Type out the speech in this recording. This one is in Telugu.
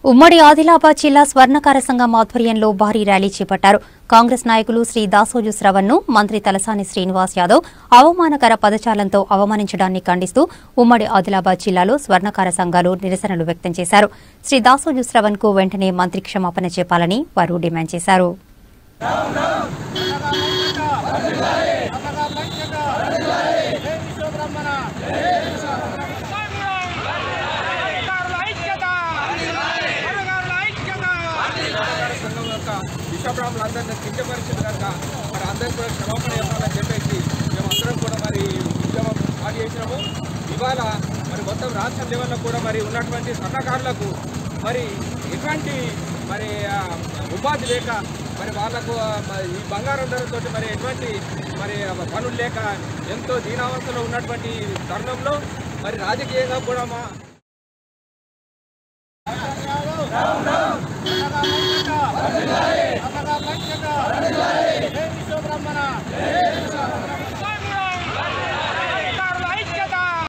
ఉమ్మడి ఆదిలాబాద్ జిల్లా స్వర్ణకార సంఘం ఆధ్వర్యంలో భారీ ర్యాలీ చేపట్టారు కాంగ్రెస్ నాయకులు శ్రీ దాసోజు శ్రవణ్ ను మంత్రి తలసాని శ్రీనివాస్ యాదవ్ అవమానకర పదజాలంతో అవమానించడాన్ని ఖండిస్తూ ఉమ్మడి ఆదిలాబాద్ జిల్లాలో స్వర్ణకార సంఘాలు నిరసనలు వ్యక్తం చేశారు శ్రీ దాసోజు శ్రవణ్ కు వెంటనే మంత్రి క్షమాపణ చెప్పాలని వారు డిమాండ్ చేశారు సంఘం యొక్క విషబ్రాహ్మణులందరినీ కించపరిచింది కనుక మరి అందరూ కూడా క్షమాపణ చెప్పాలని చెప్పేసి మేమందరం కూడా మరి ఉద్యమం స్టార్ట్ చేసినాము ఇవాళ మరి మొత్తం రాష్ట్ర లెవెల్లో కూడా మరి ఉన్నటువంటి సన్నకారులకు మరి ఎటువంటి మరి ఆ, ఉపాధి లేక మరి వాళ్ళకు ఆ, మరి ఈ బంగారం ధరతో మరి ఎటువంటి మరి ఆ, పనులు లేక ఎంతో దీనావస్థలో ఉన్నటువంటి తరుణంలో మరి రాజకీయంగా కూడా మా అన్నగారు ఐక్యత